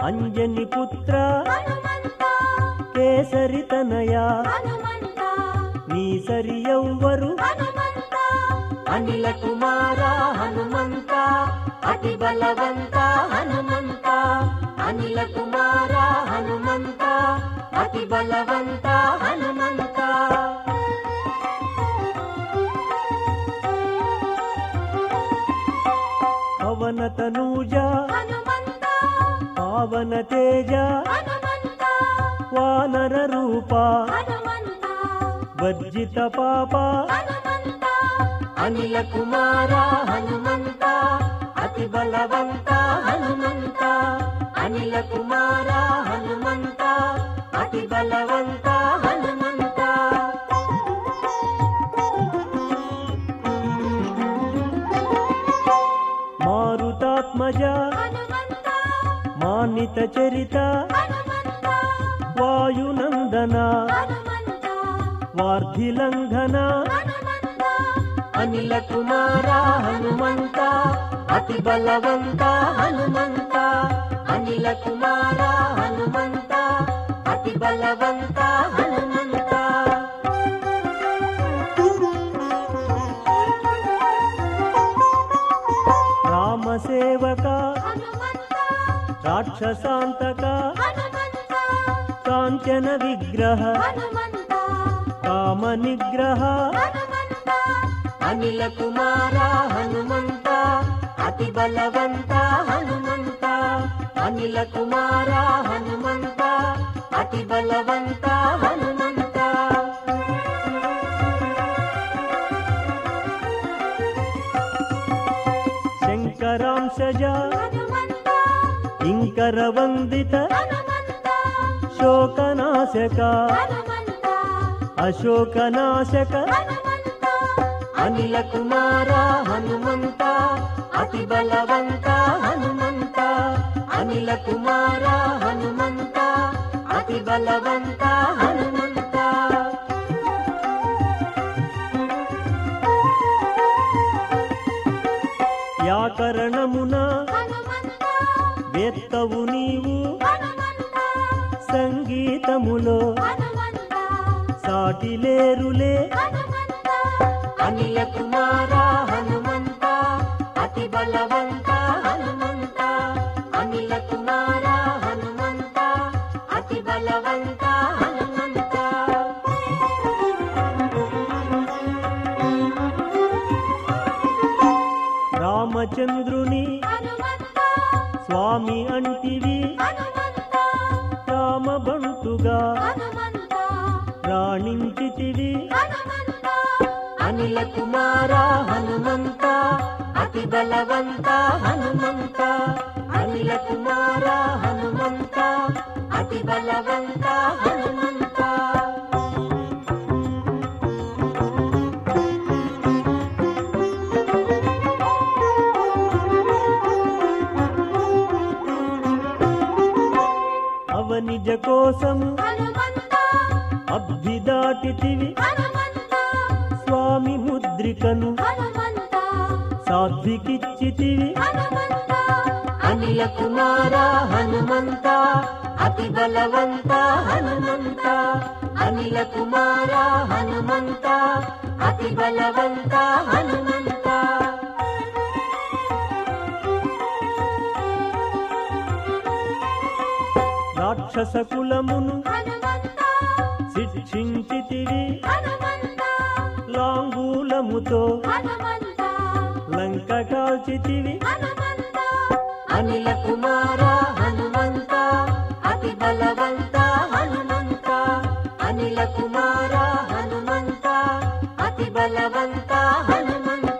అంజని పుత్ర హనుమంత కేసరి తనయ హనుమంత నీ సరి ఎవ్వరు హనుమంత అనిల కుమార హనుమంత అతి బలవంత హనుమంత అనిల కుమార హనుమంత అతి బలవంత హనుమంత పవన తనూజ హనుమంత పావన తేజ హనుమంత వానర రూప హనుమంత వర్జిత పాప హనుమంత అనిల కుమార హనుమంత అతి బలవంత హనుమంత అనిల కుమార హనుమంత అతి బలవంత హనుమంత మారుతాత్మజ హనుమంత మానిత చరిత హనుమంత వాయునందన హనుమంత వార్ధిలంఘన హనుమంత అనిల కుమార హనుమంత అతి బలవంత హనుమంత అనిల కుమార హనుమంత అతి బలవంత హనుమంత రామసేవక హనుమంత రాక్షసాంతక హనుమంత కాంచన విగ్రహ హనుమంత కామ నిగ్రహ హనుమంత అనిల కుమార హనుమంత అతి బలవంత హనుమంత అనిల కుమార హనుమంత అతి బలవంత హనుమంత శంకరాంశజ హనుమంత ఇంకర వందిత హనుమంత శోకనాశక హనుమంత అశోకనాశక హనుమంత అనిల కుమార హనుమంత అతి బలవంత హనుమంత అనిల కుమార హనుమంత అతి బలవంత హనుమంత వ్యాకరణమున హనుమంత వేత్తవు నీవు హనుమంత సంగీతములో హనుమంత సాటిలేరులే హనుమంత అనిల కుమార హనుమంత అతి బలవంత హనుమంత అనిల కుమార హనుమంత అతి బలవంత హనుమంత రామచంద్రుని హనుమంత స్వామి అంటివి హనుమంత రామబంటుగా హనుమంత రాణించితివి హనుమంత అనిల కుమార హనుమంత అతి బలవంత హనుమంత అనిల కుమార హనుమంత అతి బలవంత హనుమంత అవనిజ కోసము హనుమంత అభ్యుదాటితివి హనుమంత స్వామి ముద్రికను హనుమంత సాధ్వికిచ్చితివి హనుమంత అనిల కుమార హనుమంత అతి బలవంత హనుమంత అనిల కుమార హనుమంత అతి బలవంత హనుమంత రాక్షస కులమును హనుమంత శిక్షించితివి హనుమంత లాంగూలముతో హనుమంత లంక కాల్చితివి హనుమంత అనిల కుమార హనుమంత అతి బలవంత హనుమంత అనిల కుమార హనుమంత అతి బలవంత హనుమంత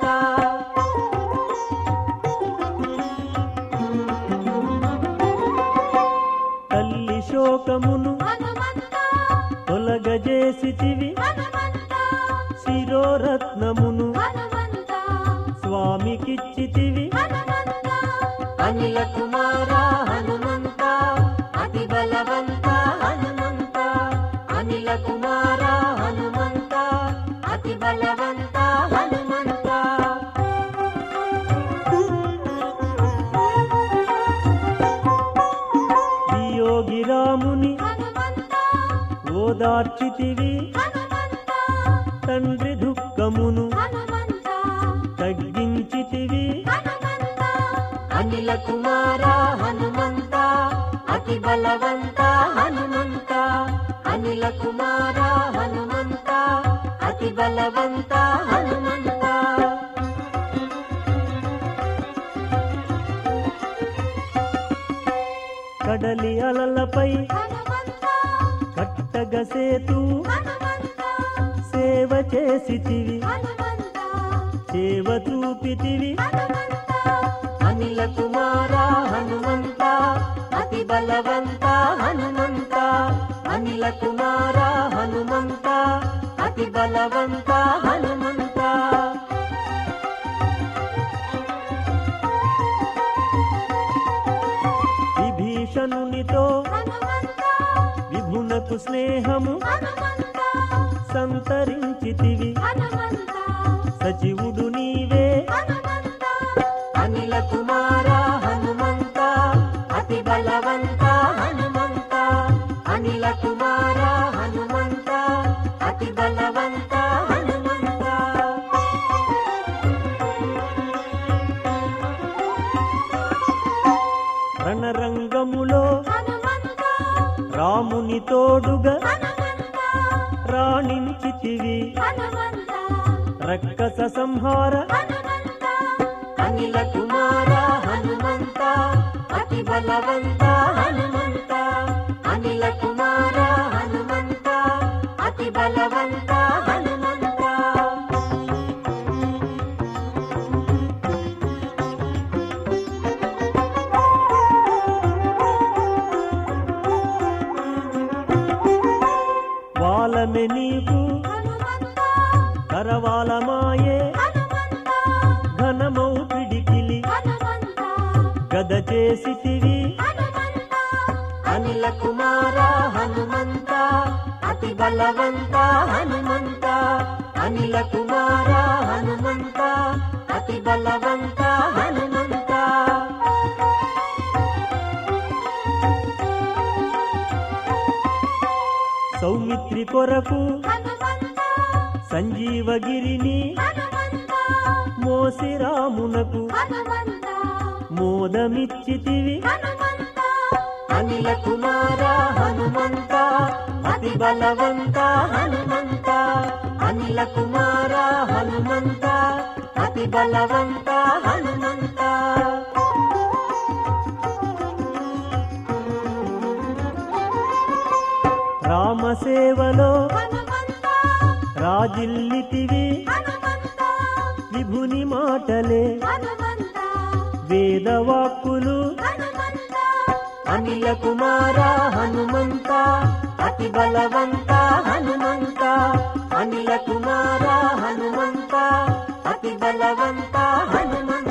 తల్లి శోకమును హనుమంత తొలగజేసితివి హనుమంత శిరోరత్నమును హనుమంత స్వామికిచ్చితివి హనుమంత అనిల కుమార హనుమంత అతి బలవంత హనుమంత అనిల కుమార హనుమంత అతి బలవంత హనుమంత ఓదార్చితివి హనుమంత తండ్రి దుఃఖమును హనుమంత తగ్గించితివి హనుమంత అనిల కుమార హనుమంత అతి బలవంత హనుమంత అనిల కుమార హనుమంత అతి బలవంత హనుమంత కడలి అలలపై హనుమంత కట్టగసేతు హనుమంత సేవ చేసితివి హనుమంత సేవ చూపితివి హనుమంత అనిల కుమార హనుమంత అతి బలవంత హనుమంత అనిల కుమార హనుమంత అతి బలవంత హనుమంత విభీషణునితో హనుమంత విభునకు స్నేహము హనుమంత సంతరించితివి హనుమంత సచివుడు నీవే హనుమంత అనిల కుమార హనుమంత అతి బలవంత హనుమంత అనిల కుమార హనుమంత అతి బలవంత హనుమంత రణరంగములో హనుమంత రాముని తోడుగా హనుమంత రాణించితివి హనుమంత రక్కస సంహార హనుమంత అనిల కుమార హనుమంత అతి బలవంత హనుమంత అనిల కుమార హనుమంత అతి బలవంత హనుమంత వాలమె నీకు హనుమంత కరవాలమాయే హనుమంత ఘనమౌ పిడికిలి హనుమంత గద చేసితివి హనుమంత అనిల కుమార హనుమంత అతి బలవంత హనుమంత అనిల కుమార హనుమంత అతి బలవంత హనుమంత సౌమిత్రి కొరకు హనుమంత సంజీవగిరిని హనుమంత మోసి రామునకు హనుమంత మోదమిచ్చితివి హనుమంత అనిల కుమార హనుమంత అతి బలవంత హనుమంత అనిల కుమార హనుమంత అతి బలవంత హనుమంత రామసేవలో హనుమంత రాజిల్లితివి హనుమంత విభుని మాటలే హనుమంత వేదవాక్కులు హనుమంత అనిల కుమార హనుమంత అతి బలవంత హనుమంత అనిల కుమార హనుమంత అతి బలవంత హనుమంత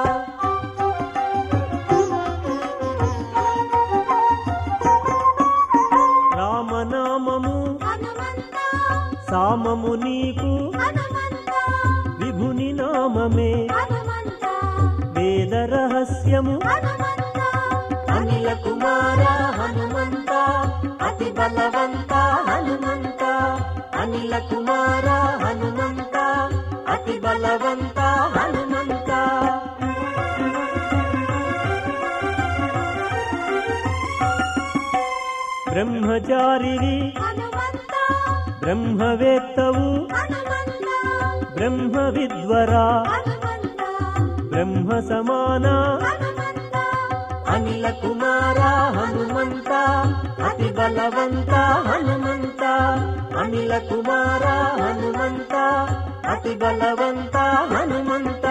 రామనామము హనుమంత సామము నీకు హనుమంత విభుని నామమే హనుమంత వేద రహస్యము హనుమంత అనిల కుమార హనుమంత అతి బలవంత హనుమంత అనిల కుమార హనుమంత అతి బలవంత హనుమంత బ్రహ్మచారివి హనుమంత బ్రహ్మవేత్తవు హనుమంత బ్రహ్మ విద్వరా హనుమంత బ్రహ్మ సమానా హనుమంత అనిల కుమార హనుమంత అతి బలవంత హనుమంత అనిల కుమార హనుమంత అతి బలవంత హనుమంత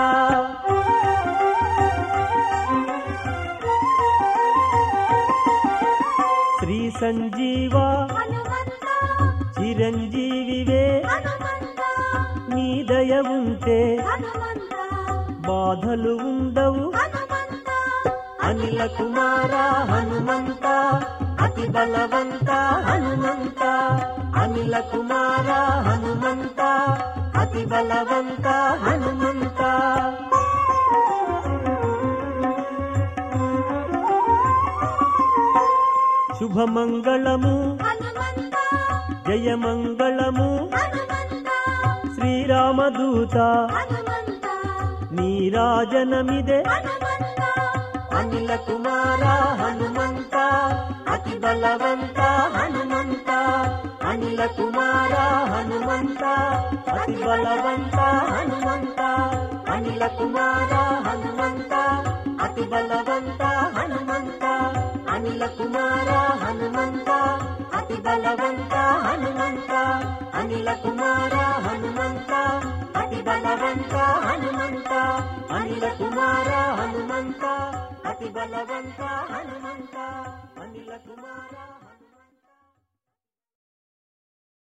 శ్రీ సంజీవ హనుమంత చిరంజీవివే హనుమంత నీ దయ ఉంటే హనుమంత బాధలు ఉండవు హనుమంత అనిల కుమార హనుమంత అతి బలవంత హనుమంత అనిల కుమార హనుమంత అతి బలవంత హనుమంత శుభమంగళము హనుమంత జయమంగళము హనుమంత శ్రీరామదూత హనుమంత నీ రాజనమిదే హనుమంత అనిల కుమార హనుమంత అతి బలవంత హనుమంత అనిల కుమార హనుమంత అతి బలవంత హనుమంత అనిల కుమార హనుమంత అతి బలవంత హనుమంత అనిల కుమార హనుమంత అతి బలవంత హనుమంత అనిల కుమార హనుమంత అతి బలవంత హనుమంత అనిల కుమార హనుమంత అతి బలవంత హనుమంత అనిల కుమార